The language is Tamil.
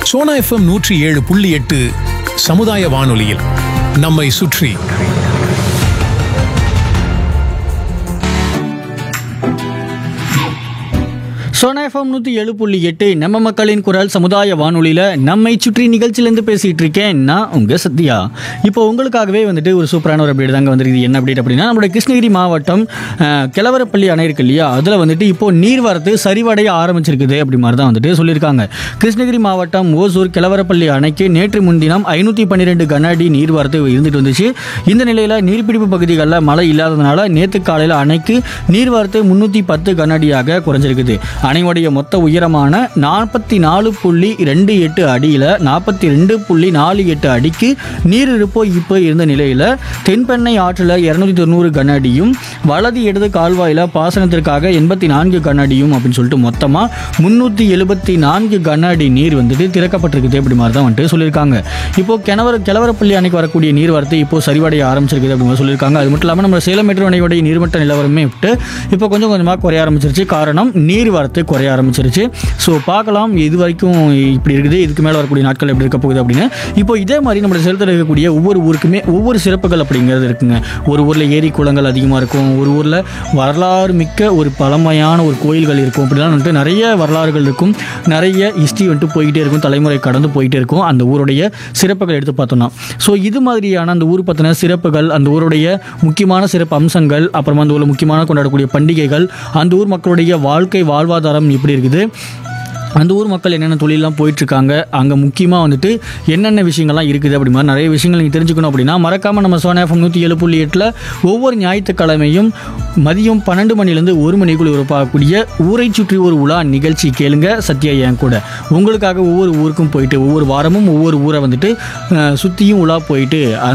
சோனா எஃப்எம் நூற்றி ஏழு புள்ளி எட்டு சமுதாய வானொலியில் நம்மை சுற்றி சோனா எஃப்எம் நூற்றி ஏழு புள்ளி எட்டு நம்ம மக்களின் குரல் சமுதாய வானொலியில் நம்மை சுற்றி நிகழ்ச்சியிலேருந்து பேசிகிட்டு இருக்கேன் நான் உங்கள் சத்யா இப்போ உங்களுக்காகவே வந்துட்டு ஒரு சூப்பரான ஒரு அப்டேட் தாங்க வந்திருக்குது என்ன அப்டேட் அப்படின்னா நம்மளுடைய கிருஷ்ணகிரி மாவட்டம் அஹ், கிழவரப்பள்ளி அணை இருக்கு இல்லையா அதில் வந்துட்டு இப்போ நீர்வரத்து சரிவடைய ஆரம்பிச்சிருக்குது அப்படி மாதிரி தான் வந்துட்டு சொல்லியிருக்காங்க கிருஷ்ணகிரி மாவட்டம் ஓசூர் கிழவரப்பள்ளி அணைக்கு நேற்று முன்தினம் ஐநூற்றி பன்னிரெண்டு கன அடி நீர்வரத்து இருந்துட்டு வந்துச்சு இந்த நிலையில் நீர்பிடிப்பு பகுதிகளில் மழை இல்லாததுனால நேற்று காலையில் அணைக்கு நீர்வரத்து முன்னூற்றி பத்து கனஅடியாக குறைஞ்சிருக்குது அணையுடைய மொத்த உயரமான நாற்பத்தி நாலு புள்ளி ரெண்டு எட்டு அடியில் நாற்பத்தி ரெண்டு புள்ளி நாலு எட்டு அடிக்கு நீர் இருப்போ இப்போ இருந்த நிலையில் தென்பெண்ணை ஆற்றில் இரநூத்தி தொண்ணூறு கன அடியும் வலது இடது கால்வாயில் பாசனத்திற்காக எண்பத்தி நான்கு கன அடியும் அப்படின்னு சொல்லிட்டு மொத்தமாக முந்நூற்றி எழுபத்தி நான்கு கன அடி நீர் வந்துட்டு திறக்கப்பட்டிருக்குது அப்படி மாதிரி தான் வந்துட்டு சொல்லியிருக்காங்க இப்போ கிணவர கிழவரப்பள்ளி அணைக்கு வரக்கூடிய நீர் வரத்து இப்போ சரிவடைய ஆரம்பிச்சிருக்குது அப்படின்னு சொல்லியிருக்காங்க அது மட்டும் இல்லாமல் நம்ம சேலம் மெட்ரோ அணையுடைய நீர்மட்ட நிலவரமே விட்டு இப்போ கொஞ்சம் கொஞ்சமாக குறைய ஆரம்பிச்சிருச்சு காரணம் நீர் வரத்து குறைய ஆரம்பிச்சிருச்சு ஸோ பார்க்கலாம் இது வரைக்கும் இப்படி இருக்குது இதுக்கு மேலே வரக்கூடிய நாட்கள் எப்படி இருக்க போகுது அப்படின்னு இப்போ இதே மாதிரி நம்ம சேலத்தில் இருக்கக்கூடிய ஒவ்வொரு ஊருக்குமே ஒவ்வொரு சிறப்புகள் அப்படிங்கிறது இருக்குங்க ஒரு ஊரில் ஏரி குளங்கள் அதிகமாக இருக்கும் ஒரு ஊரில் வரலாறு மிக்க ஒரு பழமையான ஒரு கோயில்கள் இருக்கும் அப்படிலாம் வந்துட்டு நிறைய வரலாறுகள் இருக்கும் நிறைய ஹிஸ்ட்ரி வந்துட்டு போய்கிட்டே இருக்கும் தலைமுறை கடந்து போயிட்டே இருக்கும் அந்த ஊருடைய சிறப்புகள் எடுத்து பார்த்தோம்னா ஸோ இது மாதிரியான அந்த ஊர் பற்றின சிறப்புகள் அந்த ஊருடைய முக்கியமான சிறப்பு அம்சங்கள் அப்புறமா அந்த ஊரில் முக்கியமான கொண்டாடக்கூடிய பண்டிகைகள் அந்த ஊர் மக்களுடைய வாழ்க்கை வாழ்வாதாரம் எப்படி இருக்குது அந்த ஊர் மக்கள் என்னென்ன தொழிலெலாம் போயிட்டுருக்காங்க அங்கே முக்கியமாக வந்துட்டு என்னென்ன விஷயங்கள்லாம் இருக்குது அப்படி மாதிரி நிறைய விஷயங்கள் நீங்கள் தெரிஞ்சுக்கணும் அப்படின்னா மறக்காமல் நம்ம சோனா எஃப்எம் நூற்றி ஏழு புள்ளி எட்டில் ஒவ்வொரு ஞாயிற்றுக்கிழமையும் மதியம் பன்னெண்டு மணிலேருந்து ஒரு மணிக்குள் உருவாகக்கூடிய ஊரை சுற்றி ஒரு உலா நிகழ்ச்சி கேளுங்க சத்யா என் கூட உங்களுக்காக ஒவ்வொரு ஊருக்கும் போயிட்டு ஒவ்வொரு வாரமும் ஒவ்வொரு ஊரை வந்துட்டு அஹ், சுற்றியும் உலா போயிட்டு